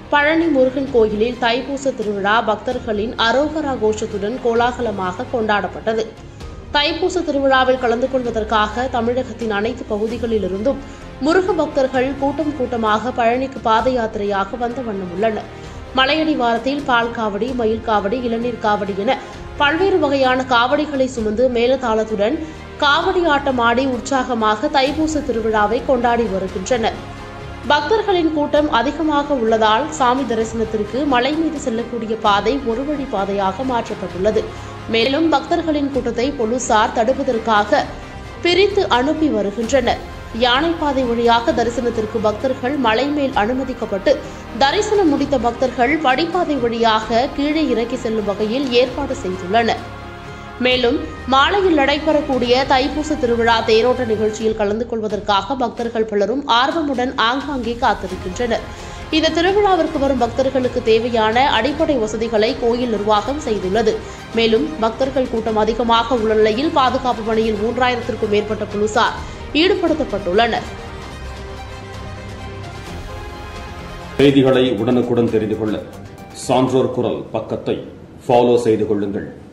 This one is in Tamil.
பழனி முருகன் கோயிலில் தைப்பூச திருவிழா பக்தர்களின் அரோகரா கோஷத்துடன் கோலாகலமாக கொண்டாடப்பட்டது தைப்பூச திருவிழாவில் கலந்து கொள்வதற்காக தமிழகத்தின் அனைத்து பகுதிகளிலிருந்தும் முருக பக்தர்கள் கூட்டம் கூட்டமாக பழனிக்கு பாத யாத்திரையாக வந்த வண்ணம் உள்ளனர் மலையடி வாரத்தில் பால் காவடி மயில் காவடி இளநீர் காவடி என பல்வேறு வகையான காவடிகளை சுமந்து மேலதாளத்துடன் காவடி ஆட்டம் ஆடி உற்சாகமாக தைப்பூச திருவிழாவை கொண்டாடி வருகின்றனர் பக்தர்களின் கூட்டம் அதிகமாக உள்ளதால் சாமி தரிசனத்திற்கு மலை மீது செல்லக்கூடிய பாதை ஒரு வழி பாதையாக மாற்றப்பட்டுள்ளது மேலும் பக்தர்களின் கூட்டத்தை போலீசார் தடுப்பதற்காக பிரித்து அனுப்பி வருகின்றனர் யானைப்பாதை வழியாக தரிசனத்திற்கு பக்தர்கள் மலை மேல் அனுமதிக்கப்பட்டு தரிசனம் முடித்த பக்தர்கள் படிப்பாதை வழியாக கீழே இறக்கி செல்லும் வகையில் ஏற்பாடு செய்துள்ளனர் மேலும் மாலையில் நடைபெறக்கூடிய தைப்பூச திருவிழா தேரோட்ட நிகழ்ச்சியில் கலந்து கொள்வதற்காக பக்தர்கள் பலரும் ஆர்வமுடன் ஆங்காங்கே காத்திருக்கின்றனர் இந்த திருவிழாவிற்கு வரும் பக்தர்களுக்கு தேவையான அடிப்படை வசதிகளை கோயில் நிர்வாகம் செய்துள்ளது மேலும் பக்தர்கள் கூட்டம் அதிகமாக உள்ள நிலையில் பாதுகாப்பு பணியில் மூன்றாயிரத்திற்கும் மேற்பட்ட போலீசார் ஈடுபடுத்தப்பட்டுள்ளனர் செய்திகளை உடனுக்குடன் தெரிந்து கொள்ள சான்றோர் குரல் பக்கத்தை ஃபாலோ செய்து கொள்ளுங்கள்